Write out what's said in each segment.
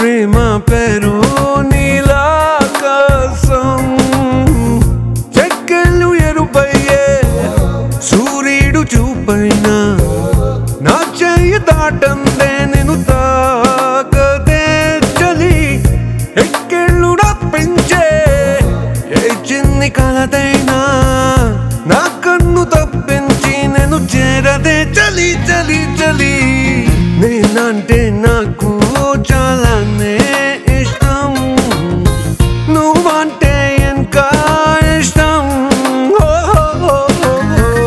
ప్రేమ పేరు నీలాకాశం చెక్కలు ఎరుపయ్యే సూర్యుడు చూపైన నా చెయ్యి దాటందే నేను తాకదే చలి ఎక్కెళ్ళు పెంచే ఏ చిన్ని కలదైనా నా కన్ను తప్పించి నేను చేరదే చలి చలి చలి నేనంటే నాకు చాలానే ఇష్టం నువ్వంటే ఇంకా ఇష్టం ఓ, ఓ, ఓ, ఓ.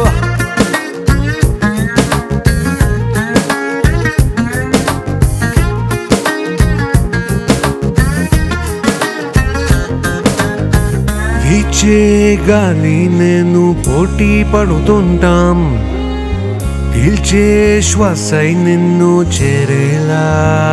వీచే గాలి నేను పోటీ పడుతుంటాం పీల్చే శ్వాసై నిన్ను చేరేలా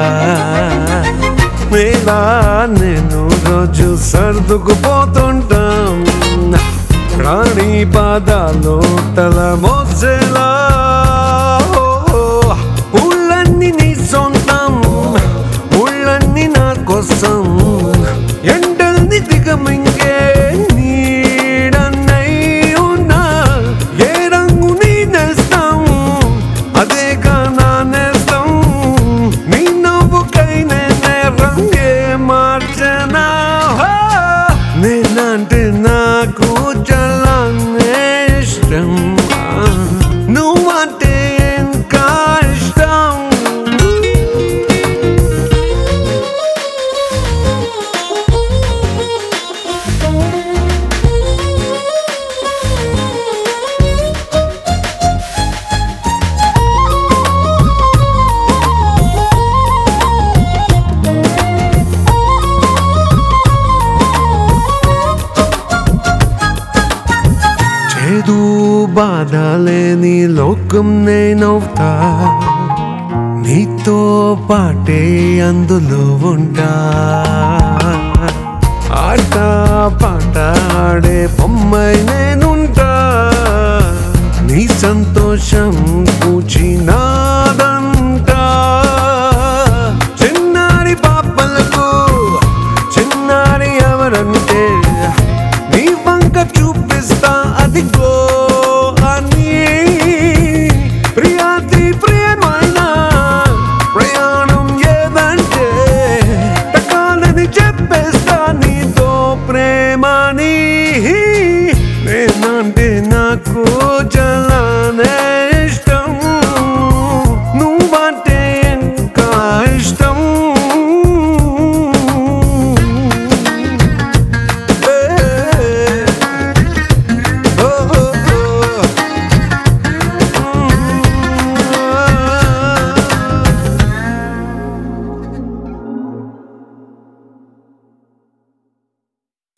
మేలా నేను రోజు సర్దుకుపోతుంటాం ప్రాణి పాదాలు తల మోసేలా ఓ, ఓ, ఊళ్ళన్నీ నీ సొంతం ఊళ్ళన్నీ నా కోసం ఎండల్ని దిగమింగే నీడన్నై ఉన్నా ఏ రంగు నీ నేస్తం అదేగా నా నేస్తం నీ నవ్వుకై నేనే రంగే మార్చనా హో! నేనంటే నాకు చాలా ఇష్టం నువ్వంటే ఇంకా ఇష్టం చేదు బాధ లేని లోకం నేనవుతా నీతో పాటే అందులో ఉంటా ఆట పాట ఆడే బొమ్మై నేనుంటా నీ సంతోషం పూచి నా